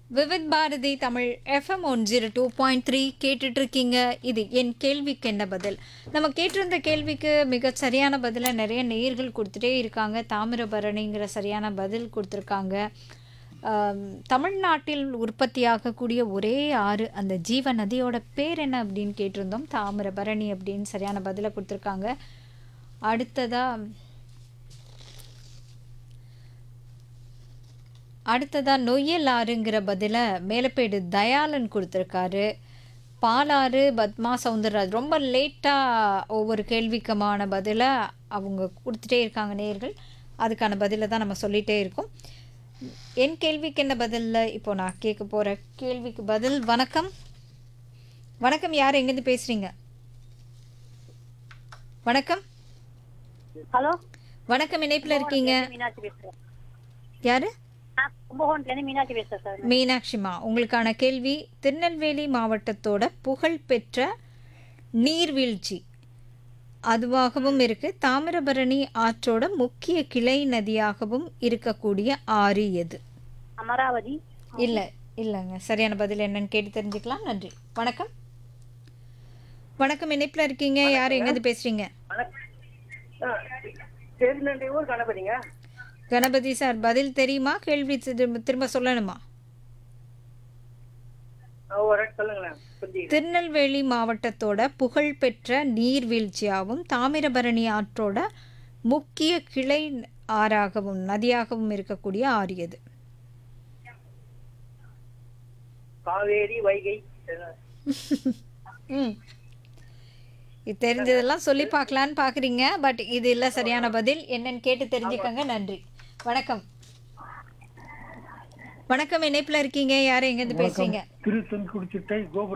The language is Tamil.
Vividh Bharati Tamil FM one zero two point three கேட்டுட்டு இருக்கீங்க இது என் கேள்விக்கு என்ன பதில் நம்ம கேட்டிருந்த கேள்விக்கு மிக சரியான பதிலை நிறைய நேயர்கள் கொடுத்துட்டே இருக்காங்க தாமிரபரணிங்கிற சரியான பதில் கொடுத்துருக்காங்க ஆம், தமிழ்நாட்டில் உற்பத்தியாகக்கூடிய ஒரே ஆறு அந்த ஜீவ நதியோட பேர் என்ன அப்படின்னு கேட்டிருந்தோம் தாமிரபரணி அப்படின்னு சரியான பதிலை கொடுத்துருக்காங்க அடுத்ததாக அடுத்ததா நொய்யல் ஆறுங்கிற பதிலை மேலப்பேடு தயாளன் கொடுத்துருக்காரு பாலாறு பத்மா சவுந்தரராஜ் ரொம்ப லேட்டாக ஒவ்வொரு கேள்விக்குமான பதிலை அவங்க கொடுத்துட்டே இருக்காங்க நேர்கள் அதுக்கான பதிலை தான் நம்ம சொல்லிகிட்டே இருக்கோம் என் கேள்விக்கு என்ன பதிலில் இப்போ நான் கேட்க போகிற கேள்விக்கு பதில் வணக்கம் வணக்கம் யார் எங்கேருந்து பேசுகிறீங்க வணக்கம் ஹலோ வணக்கம் இணைப்பில் இருக்கீங்க மீனாட்சி பேசுறேன் யார் நான் கும்பகோணத்துலேருந்து மீனாட்சி பேசுறேன் சார் மீனாட்சிமா உங்களுக்கான கேள்வி திருநெல்வேலி மாவட்டத்தோட புகழ்பெற்ற நீர்வீழ்ச்சி அதுவாகவும் இருக்கு தாமிரபரணி ஆற்றோட முக்கிய கிளை நதியாகவும் இருக்கக்கூடிய ஆறு எது அமராவதி இல்லை இல்லைங்க சரியான பதில் என்னன்னு கேட்டு தெரிஞ்சுக்கலாம் நன்றி வணக்கம் வணக்கம் இணைப்பில் இருக்கீங்க யார் எங்கேருந்து பேசுறீங்க திருநெல்வேலி ஊர் கணபதிங்க கணபதி சார் பதில் தெரியுமா கேள்வி திரும்ப திரும்ப சொல்லணுமா ஆ, ஒரு வாட்டி சொல்லுங்களேன் புரிஞ்சுக்கிறேன் திருநெல்வேலி மாவட்டத்தோட புகழ்பெற்ற நீர்வீழ்ச்சியாகவும் தாமிரபரணி ஆற்றோட முக்கிய கிளை ஆறாகவும் நதியாகவும் இருக்கக்கூடிய ஆறு எது காவேரி வைகை ம் இது தெரிஞ்சதெல்லாம் சொல்லி பார்க்கலான்னு பார்க்குறீங்க பட் இது இல்லை சரியான பதில் என்னன்னு கேட்டு தெரிஞ்சுக்கங்க நன்றி வணக்கம் வணக்கம் இணைப்பில் இருக்கீங்க யார் எங்கேருந்து பேசுறீங்க திரு தென்குடிச்சிட்டை கோபுர